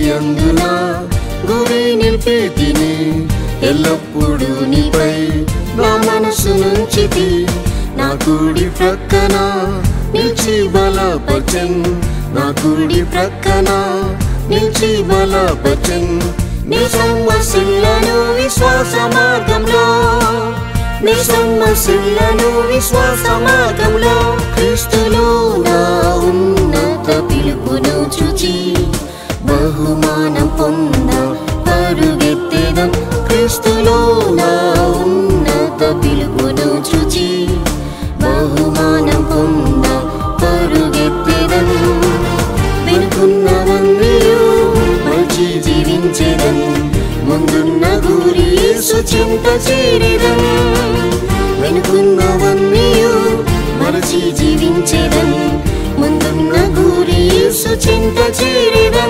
అందున గురి నిలిపి తిని ఎల్లప్పుడూ నీపై నా మనసు నుంచితి నా కుడి ప్రక్కన నిలిచి బలపచన్ నా కుడి ప్రక్కన నిలిచి బలపచన్ నీ సమస్యలను విశ్వాస మార్గంలో నీ సమస్యలను విశ్వాస మార్గంలో క్రీస్తులో నా ఉన్నత పిలుపును చూచి బహుమానం పొంద పరుగెత్తేదం క్రీస్తులో నా ఉన్నత పిలుపును చూచి బహుమానం పొంద పరుగెత్తేదం వెనుకున్నవన్నీయు మంచి జీవించేదం ముందున్న గురి యేసు చింత చేరేదం వెనుకున్నవన్నీయు మరచి జీవించేదం ముందున్న గురి యేసు చింత చేరేదం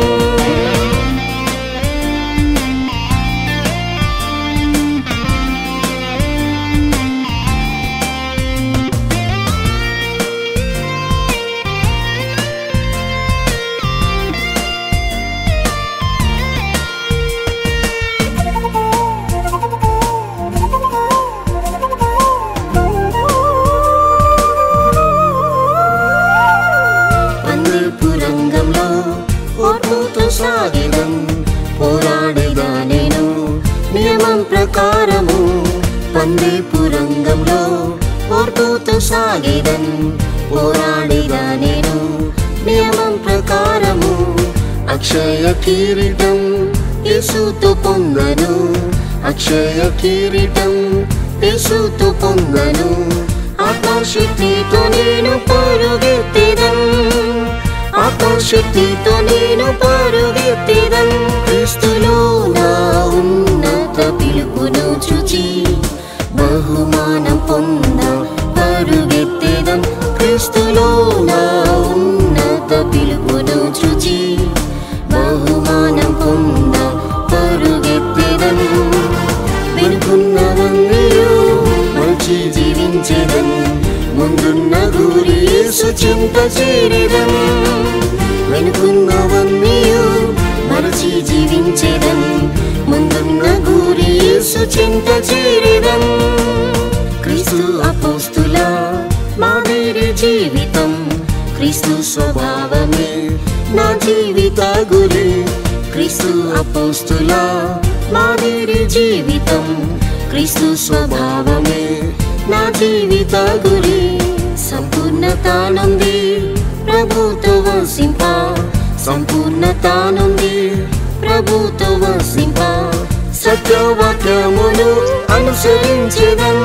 పందిపు రంగంలో ఓర్పుతో సాగిదం పోరాడేదా నేను నియమం ప్రకారము పందిపు రంగంలో ఓర్పుతో సాగిదం పోరాడేదా నేను నియమం ప్రకారము అక్షయ కిరీటం యేసుతో పొందను అక్షయ కిరీటం యేసుతో పొందను ఆత్మశక్తితో నేను పరుగెత్తేదం ఆత్మశక్తితో నేను పరుగెత్తేదం క్రీస్తులో నా ఉన్నత పిలుపును చూచి బహుమానం పొంద పరుగెత్తేదం క్రీస్తులో నా ఉన్నత పిలుపును చూచి బహుమానం పొంద పరుగెత్తేదం వెనుకున్నవన్నీయు మంచి జీవించేదం ముందున్న గురి యేసు చింత చేరేదం వెనుకున్నవన్నీయు మరచి జీవించేదం ముందున్న గురి యేసు చింత చేరేదం క్రీస్తు అపోస్తుల మాదిరి జీవితం క్రీస్తు స్వభావమే నా జీవిత గురి క్రీస్తు అపోస్తుల మాదిరి జీవితం క్రీస్తు స్వభావమే నా జీవిత గురి సంపూర్ణత నుండి ప్రభుతో వసింప సంపూర్ణత నుండి ప్రభుతో వసింప సత్యవాక్యమును అనుసరించేదం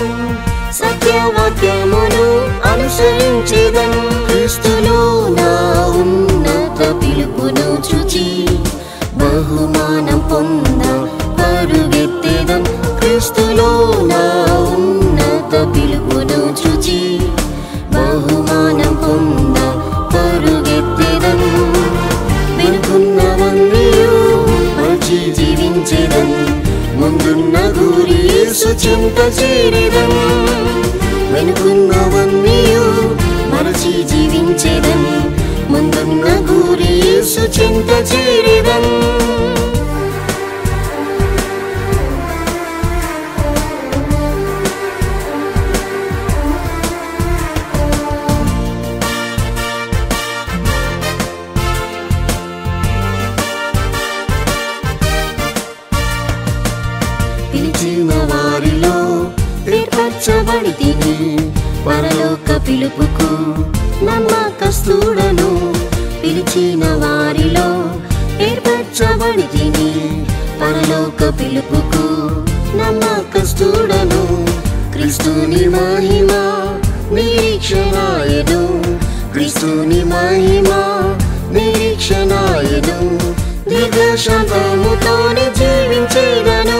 సత్యవాక్యమును అనుసరించేదం క్రీస్తులో నా ఉన్నత పిలుపును చూచి బహుమానం పొంద పరుగెత్తేదం క్రీస్తులో నా ఉన్నత పిలుపును చూచి బహుమానం పొంద పరుగెత్తేదం వెనుకున్నవన్నీయు మంచి జీవించేదం ముందున్న గురి యేసు చింత చేరేదం వెనుకున్నవన్నీయు మరచి జీవించేదం ముందున్న గురి యేసు చింత చేరేదం పిలిచిన వారిలో ఏర్పరచబడి తిని పరలోక పిలుపుకు నమ్మకస్తుడను పిలిచిన వారిలో ఏర్పరచబడి తిని పరలోక పిలుపుకు నమ్మకస్తుడను క్రీస్తుని మహిమ నిరీక్షణాయను క్రీస్తుని మహిమ నిరీక్షణాయను దీర్ఘశాంతముతోనే జీవించేదను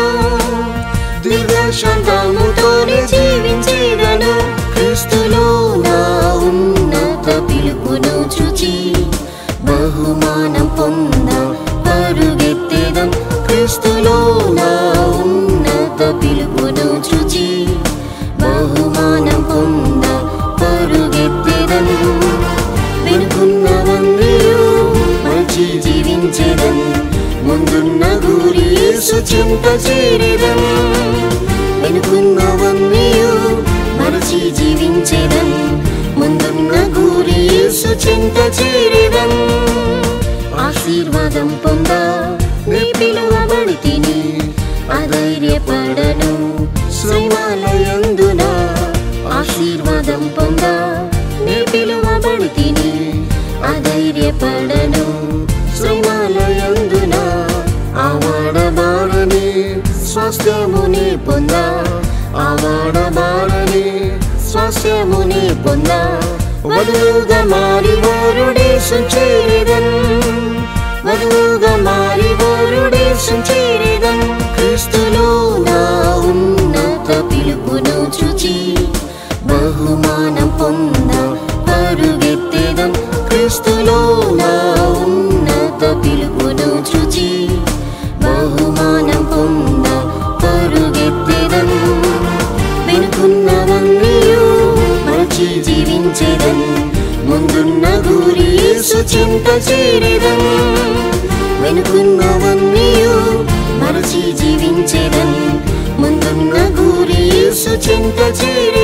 దీర్ఘశాంతముతోనే జీవించేదను క్రీస్తులో నా ఉన్నత పిలుపును చూచి బహుమానం పొంద పరుగెత్తేదం క్రీస్తులో నా ఉన్నత పిలుపును చూచి బహుమానం పొంద పరుగెత్తేదం వెనుకున్నవన్నీయు మంచి జీవించేదం యేసు చింత చేరేదం వెనుకున్నవన్నీయు మరచి జీవించేదం ముందున్న గురి యేసు చింత చేరేదం ఆశీర్వాదం పొందా నీ పిలువబడి తిని అధైర్యపడను శ్రీమాలయందున ఆశీర్వాదం పొందా నీ పిలువబడి తిని అధైర్యపడను శ్రీమాలయందున ఆవాడబారని స్వాస్థ్యముని పొందా ఆవాడబారని స్వాస్థ్యముని పొందా వధువుగా మారి వారుడేశం చేరేదన్ వధువుగా మారి వారుడేశం చేరేదన్ క్రీస్తులో నా ఉన్నత పిలుపును చూచి బహుమానం పొంద పరుగెత్తేదం క్రీస్తులో నా ఉన్నత పిలుపును చూచి బహుమానం పొంద పరుగెత్తేదం వెనుకున్నవన్నీయు మరచి జీవించేదం ముందున్న గురి యేసు చింత చేరేదం వెనుకున్నవన్నీయు మరచి జీవించేదం ముందున్న గురి యేసు చింత చేరే